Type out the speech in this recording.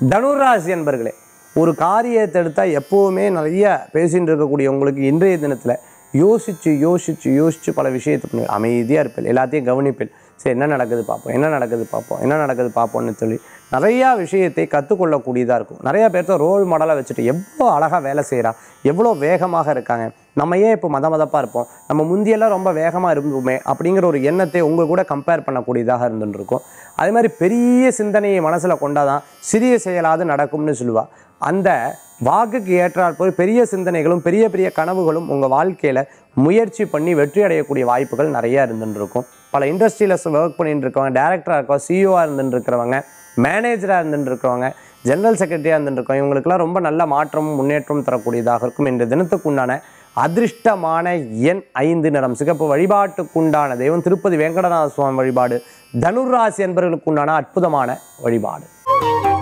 தனுராசி என்பர்களே ஒரு காரியத்தை எடுத்தால் எப்போவுமே நிறைய பேசின்னு இருக்கக்கூடிய உங்களுக்கு இன்றைய தினத்தில் யோசிச்சு யோசிச்சு யோசிச்சு பல விஷயத்தை பண்ணி அமைதியாக இருப்பேன் எல்லாத்தையும் கவனிப்பேன் சரி என்ன நடக்குது பார்ப்போம் என்ன நடக்குது பார்ப்போம் என்ன நடக்குது பார்ப்போம்னு சொல்லி நிறையா விஷயத்தை கற்றுக்கொள்ளக்கூடியதாக இருக்கும் நிறையா பேர்த்த ரோல் மாடலாக வச்சுட்டு எவ்வளோ அழகாக வேலை செய்கிறா எவ்வளோ வேகமாக இருக்காங்க நம்ம ஏன் இப்போ மத மதப்பாக இருப்போம் நம்ம முந்தியெல்லாம் ரொம்ப வேகமாக இருந்தோமே அப்படிங்கிற ஒரு எண்ணத்தை உங்கள் கூட கம்பேர் பண்ணக்கூடியதாக இருந்துட்டு இருக்கும் அதே மாதிரி பெரிய சிந்தனையை மனசில் கொண்டாதான் சிறிய செயலாவது நடக்கும்னு சொல்லுவா அந்த வாக்குக்கு ஏற்றாற் போல் பெரிய சிந்தனைகளும் பெரிய பெரிய கனவுகளும் உங்கள் வாழ்க்கையில் முயற்சி பண்ணி வெற்றி அடையக்கூடிய வாய்ப்புகள் நிறையா இருந்துட்டு இருக்கும் பல இண்டஸ்ட்ரியில் ஒர்க் பண்ணிட்டு இருக்கவங்க டேரக்டராக இருக்கவங்க சிஇஓவாக இருந்துட்டு இருக்கிறவங்க மேனேஜராக இருந்துட்டு இருக்கிறவங்க ஜெனரல் செக்ரட்டரியாக இருந்துட்டு இருக்கவங்க இவங்களுக்கெல்லாம் ரொம்ப நல்ல மாற்றமும் முன்னேற்றமும் தரக்கூடியதாக இருக்கும் இந்த தினத்துக்கு உண்டான அதிர்ஷ்டமான எண் ஐந்து நிறம் சிகப்பு வழிபாட்டுக்குண்டான தெய்வம் திருப்பதி வெங்கடநாத சுவாமி வழிபாடு தனுராசி என்பவர்களுக்கு உண்டான அற்புதமான வழிபாடு